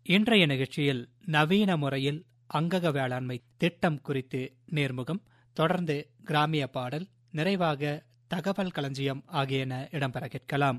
இன்றைய நிகழ்ச்சியில் நவீன முறையில் அங்கக வேளாண்மை திட்டம் குறித்து நேர்முகம் தொடர்ந்து கிராமிய பாடல் நிறைவாக தகவல் களஞ்சியம் ஆகியன இடம்பெற கேட்கலாம்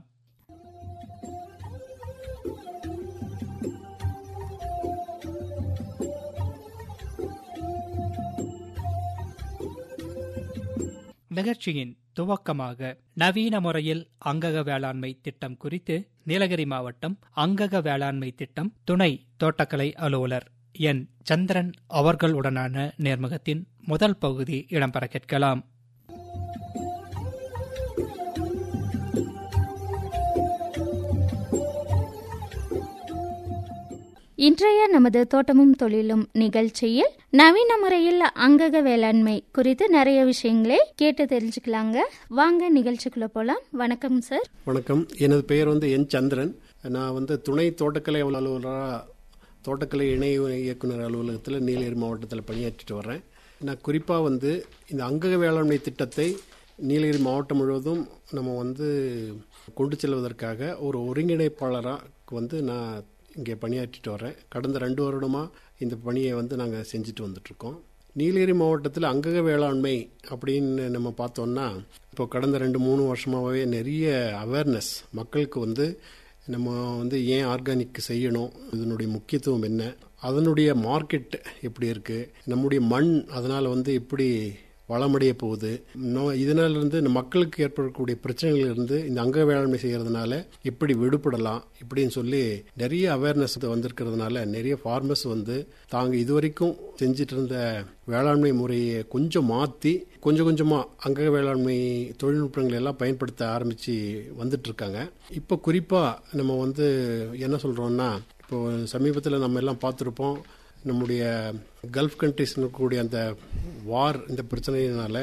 நிகழ்ச்சியின் துவக்கமாக நவீன முறையில் அங்கக வேளாண்மை திட்டம் குறித்து நீலகிரி மாவட்டம் அங்கக வேளாண்மை திட்டம் துணை தோட்டக்கலை அலுவலர் என் சந்திரன் அவர்களுடனான நேர்முகத்தின் முதல் பகுதி இடம்பெற கேட்கலாம் இன்றைய நமது தோட்டமும் தொழிலும் நிகழ்ச்சியில் நவீன முறையில் அங்கக வேளாண்மை குறித்து நிறைய விஷயங்களை கேட்டு தெரிஞ்சுக்கலாங்க வாங்க நிகழ்ச்சிக்குள்ள போலாம் வணக்கம் சார் வணக்கம் எனது பெயர் வந்து என் சந்திரன் நான் வந்து துணை தோட்டக்கலை அலுவலராக தோட்டக்கலை இணை இயக்குனர் அலுவலகத்தில் நீலகிரி மாவட்டத்தில் பணியாற்றிட்டு வர்றேன் நான் குறிப்பாக வந்து இந்த அங்கக வேளாண்மை திட்டத்தை நீலகிரி மாவட்டம் முழுவதும் நம்ம வந்து கொண்டு செல்வதற்காக ஒரு ஒருங்கிணைப்பாளராக வந்து நான் இங்கே பணியாற்றிட்டு வரேன் கடந்த ரெண்டு வருடமாக இந்த பணியை வந்து நாங்கள் செஞ்சுட்டு வந்துட்ருக்கோம் நீலகிரி மாவட்டத்தில் அங்கக வேளாண்மை அப்படின்னு நம்ம பார்த்தோம்னா இப்போ கடந்த ரெண்டு மூணு வருஷமாகவே நிறைய அவேர்னஸ் மக்களுக்கு வந்து நம்ம வந்து ஏன் ஆர்கானிக் செய்யணும் இதனுடைய முக்கியத்துவம் என்ன அதனுடைய மார்க்கெட் எப்படி இருக்குது நம்முடைய மண் அதனால் வந்து எப்படி வளமடைய போகுது இதனால இருந்து இந்த மக்களுக்கு ஏற்படக்கூடிய பிரச்சனைகள் இருந்து இந்த அங்க வேளாண்மை செய்யறதுனால எப்படி விடுபடலாம் இப்படின்னு சொல்லி நிறைய அவேர்னஸ் வந்திருக்கிறதுனால நிறைய ஃபார்மர்ஸ் வந்து தாங்க இதுவரைக்கும் செஞ்சிட்டு இருந்த வேளாண்மை முறையை கொஞ்சம் மாற்றி கொஞ்சம் கொஞ்சமாக அங்க வேளாண்மை தொழில்நுட்பங்கள் எல்லாம் பயன்படுத்த ஆரம்பித்து வந்துட்டு இருக்காங்க இப்போ குறிப்பாக நம்ம வந்து என்ன சொல்கிறோம்னா இப்போ சமீபத்தில் நம்ம எல்லாம் பார்த்துருப்போம் நம்முடைய கல்ஃப் கண்ட்ரிஸ் இருக்கக்கூடிய அந்த வார் இந்த பிரச்சனையினால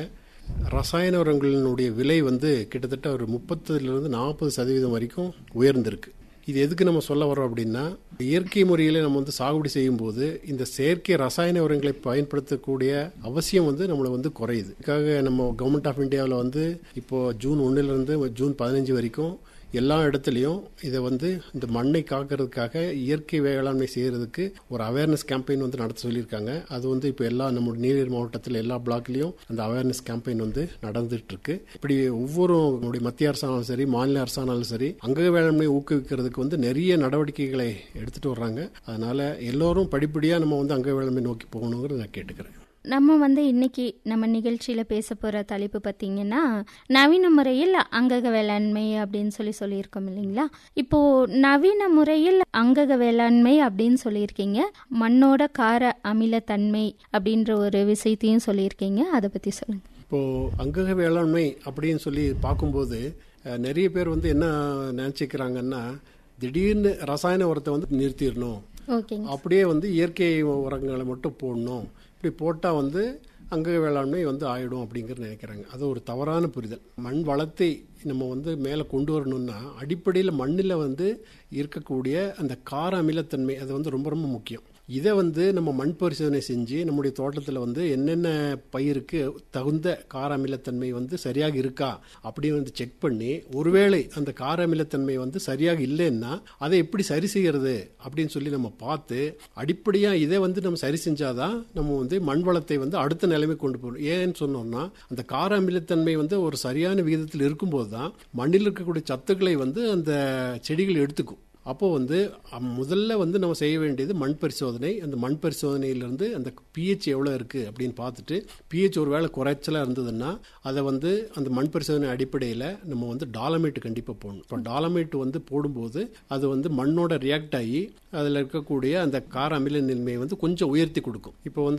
ரசாயன உரங்களினுடைய விலை வந்து கிட்டத்தட்ட ஒரு முப்பதுலேருந்து நாற்பது சதவீதம் வரைக்கும் உயர்ந்திருக்கு இது எதுக்கு நம்ம சொல்ல வரோம் அப்படின்னா இயற்கை முறையில் நம்ம வந்து சாகுபடி செய்யும்போது இந்த செயற்கை ரசாயன உரங்களை பயன்படுத்தக்கூடிய அவசியம் வந்து நம்மளை வந்து குறையுது இதுக்காக நம்ம கவர்மெண்ட் ஆஃப் இந்தியாவில் வந்து இப்போ ஜூன் ஒன்றிலிருந்து ஜூன் பதினஞ்சு வரைக்கும் எல்லா இடத்துலையும் இதை வந்து இந்த மண்ணை காக்கிறதுக்காக இயற்கை வேளாண்மை செய்யறதுக்கு ஒரு அவேர்னஸ் கேம்பெயின் வந்து நடத்த சொல்லியிருக்காங்க அது வந்து இப்போ எல்லா நம்ம நீலகிரி மாவட்டத்தில் எல்லா பிளாக்லையும் அந்த அவேர்னஸ் கேம்பெயின் வந்து நடந்துட்டு இருக்கு இப்படி ஒவ்வொரு நம்முடைய மத்திய அரசானாலும் சரி மாநில அரசானாலும் சரி அங்க வேளாண்மை ஊக்குவிக்கிறதுக்கு வந்து நிறைய நடவடிக்கைகளை எடுத்துட்டு வர்றாங்க அதனால எல்லோரும் படிப்படியாக நம்ம வந்து அங்க வேளாண்மை நோக்கி போகணுங்கிறத நான் கேட்டுக்கிறேன் நம்ம வந்து இன்னைக்கு நம்ம நிகழ்ச்சியில் பேச போகிற தலைப்பு பார்த்தீங்கன்னா நவீன முறையில் அங்கக வேளாண்மை அப்படின்னு சொல்லி சொல்லியிருக்கோம் இல்லைங்களா இப்போ நவீன முறையில் அங்கக வேளாண்மை அப்படின்னு சொல்லியிருக்கீங்க மண்ணோட கார அமிலத்தன்மை அப்படின்ற ஒரு விஷயத்தையும் சொல்லியிருக்கீங்க அதை பற்றி சொல்லுங்க இப்போ அங்கக வேளாண்மை அப்படின்னு சொல்லி பார்க்கும்போது நிறைய பேர் வந்து என்ன நினச்சிக்கிறாங்கன்னா திடீர்னு ரசாயன உரத்தை வந்து நிறுத்திடணும் அப்படியே வந்து இயற்கை உரங்களை மட்டும் போடணும் இப்படி போட்டால் வந்து அங்க வேளாண்மை வந்து ஆயிடும் அப்படிங்கிறது நினைக்கிறாங்க அது ஒரு தவறான புரிதல் மண் வளத்தை நம்ம வந்து மேலே கொண்டு வரணும்னா அடிப்படையில் மண்ணில் வந்து இருக்கக்கூடிய அந்த கார அமிலத்தன்மை அது வந்து ரொம்ப ரொம்ப முக்கியம் இதை வந்து நம்ம மண் பரிசோதனை செஞ்சு நம்முடைய தோட்டத்தில் வந்து என்னென்ன பயிருக்கு தகுந்த கார அமிலத்தன்மை வந்து சரியாக இருக்கா அப்படின்னு வந்து செக் பண்ணி ஒருவேளை அந்த கார அமிலத்தன்மை வந்து சரியாக இல்லைன்னா அதை எப்படி சரி செய்யறது அப்படின்னு சொல்லி நம்ம பார்த்து அடிப்படையாக இதை வந்து நம்ம சரி செஞ்சாதான் நம்ம வந்து மண் வளத்தை வந்து அடுத்த நிலைமை கொண்டு போகணும் ஏன்னு சொன்னோம்னா அந்த கார அமிலத்தன்மை வந்து ஒரு சரியான விகிதத்தில் இருக்கும்போது தான் மண்ணில் இருக்கக்கூடிய சத்துக்களை வந்து அந்த செடிகள் எடுத்துக்கும் அப்போ வந்து முதல்ல வந்து நம்ம செய்ய வேண்டியது மண் பரிசோதனை அந்த மண் பரிசோதனையிலிருந்து அந்த பிஹெச் எவ்வளோ இருக்குது அப்படின்னு பார்த்துட்டு பிஹெச் ஒரு வேளை குறைச்சலாக இருந்ததுன்னா அதை வந்து அந்த மண் பரிசோதனை அடிப்படையில் நம்ம வந்து டாலமேட் கண்டிப்பாக போடணும் இப்போ டாலமேட் வந்து போடும்போது அது வந்து மண்ணோட ரியாக்ட் ஆகி அதில் இருக்கக்கூடிய அந்த கார அமில நிலைமையை வந்து கொஞ்சம் உயர்த்தி கொடுக்கும் இப்போ வந்து